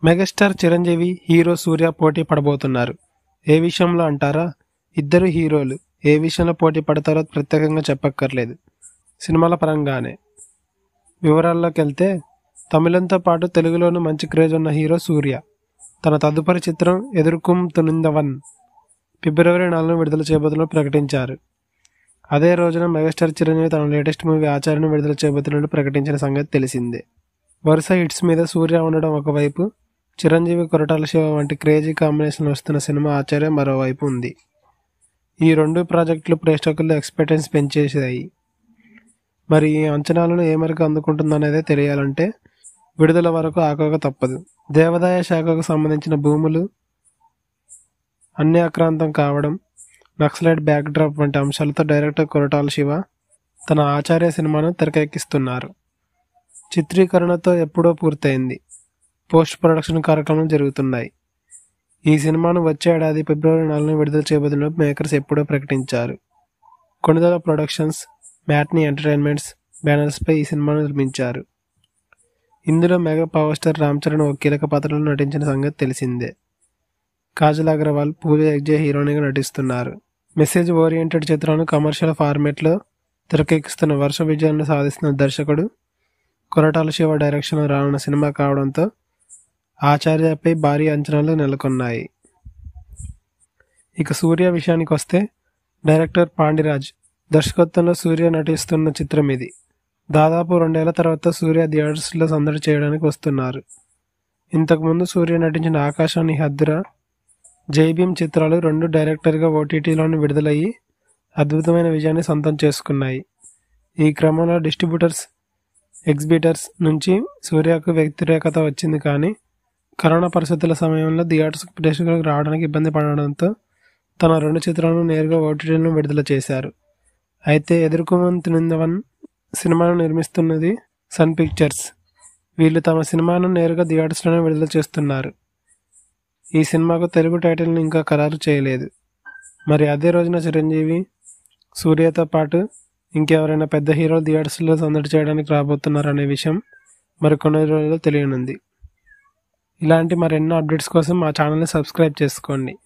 megastar Chiranjeevi hero సూర్య పోటీ పడబోతున్నారు ఏ విషయంలో అంటారా ఇద్దరు హీరోలు ఏ విషయంలో పోటీ పడతారో ప్రత్యేకంగా చెప్పక్కర్లేదు సినిమాల పరంగానే వివరాల్లోకి వెళ్తే తమిళంతో పాటు తెలుగులోనూ మంచి క్రేజ్ ఉన్న హీరో సూర్య తన తదుపరి చిత్రం ఎదుర్కొం తునిందవన్ ఫిబ్రవరి నాలుగున విడుదల చేయబోతున్నట్టు ప్రకటించారు అదే రోజున మెగాస్టార్ చిరంజీవి తన లేటెస్ట్ మూవీ ఆచార్యను విడుదల చేయబోతున్నట్టు ప్రకటించిన సంగతి తెలిసిందే వరుస హిట్స్ మీద సూర్య ఉండడం ఒకవైపు చిరంజీవి కొరటాల శివ వంటి క్రేజీ కాంబినేషన్ వస్తున్న సినిమా ఆచార్య మరోవైపు ఉంది ఈ రెండు ప్రాజెక్టులు ప్రేక్షకుల్లో ఎక్స్పెక్టెన్స్ పెంచేసాయి మరి ఈ అంచనాలను ఏ మేరకు అందుకుంటుందనేదే తెలియాలంటే విడుదల వరకు ఆకోక తప్పదు దేవాదాయ శాఖకు సంబంధించిన భూములు అన్ని ఆక్రాంతం కావడం నక్సలైట్ బ్యాక్డ్రాప్ వంటి అంశాలతో డైరెక్టర్ కొరటాల శివ తన ఆచార్య సినిమాను తెరకెక్కిస్తున్నారు చిత్రీకరణతో ఎప్పుడో పూర్తయింది పోస్ట్ ప్రొడక్షన్ కార్యక్రమాలు జరుగుతున్నాయి ఈ సినిమాను వచ్చే ఏడాది ఫిబ్రవరి నాలుగున విడుదల చేయబోతున్న మేకర్స్ ఎప్పుడో ప్రకటించారు కొణిదల ప్రొడక్షన్స్ మ్యాట్నీ ఎంటర్టైన్మెంట్స్ బ్యానర్స్పై ఈ సినిమాను నిర్మించారు ఇందులో mega power star Ram Charan ఒక కీలక పాత్రలో నటించిన సంగతి తెలిసిందే కాజల్ అగర్వాల్ పూజ ఎగ్జే హీరోయిన్గా నటిస్తున్నారు మెసేజ్ ఓరియంటెడ్ చిత్రాన్ని కమర్షియల్ ఫార్మేట్లో తెరకెక్కిస్తున్న వర్ష విజయాన్ని సాధిస్తున్న దర్శకుడు కొరటాల శివ డైరెక్షన్ రానున్న సినిమా కావడంతో ఆచార్యపై భారీ అంచనాలు నెలకొన్నాయి ఇక సూర్య విషయానికి వస్తే డైరెక్టర్ పాండిరాజ్ దర్శకత్వంలో సూర్య నటిస్తున్న చిత్రం ఇది దాదాపు రెండేళ్ల తర్వాత సూర్య థియేటర్స్లో సందడి చేయడానికి వస్తున్నారు ఇంతకుముందు సూర్య నటించిన ఆకాశాన్ని హద్దురా జైభీమ్ చిత్రాలు రెండు డైరెక్టర్గా ఓటీటీలోని విడుదలయ్యి అద్భుతమైన విజయాన్ని సొంతం చేసుకున్నాయి ఈ క్రమంలో డిస్ట్రిబ్యూటర్స్ ఎగ్జిబిటర్స్ నుంచి సూర్యకు వ్యతిరేకత వచ్చింది కానీ కరోనా పరిస్థితుల సమయంలో థియేటర్స్ ప్రేక్షకులకు రావడానికి ఇబ్బంది పడడంతో తన రెండు చిత్రాలను నేరుగా ఓటీటీలను విడుదల చేశారు అయితే ఎదుర్కొంతున్నవన్ సినిమాను నిర్మిస్తున్నది సన్ పిక్చర్స్ వీళ్ళు తమ సినిమాను నేరుగా థియేటర్స్లోనే విడుదల చేస్తున్నారు ఈ సినిమాకు తెలుగు టైటిల్ని ఇంకా ఖరారు చేయలేదు మరి అదే రోజున చిరంజీవి సూర్యతో పాటు ఇంకెవరైనా పెద్ద హీరో థియేటర్స్లో సందడి చేయడానికి రాబోతున్నారనే విషయం మరి కొన్ని రోజుల్లో తెలియనుంది ఇలాంటి మరెన్నో అప్డేట్స్ కోసం మా ఛానల్ని సబ్స్క్రైబ్ చేసుకోండి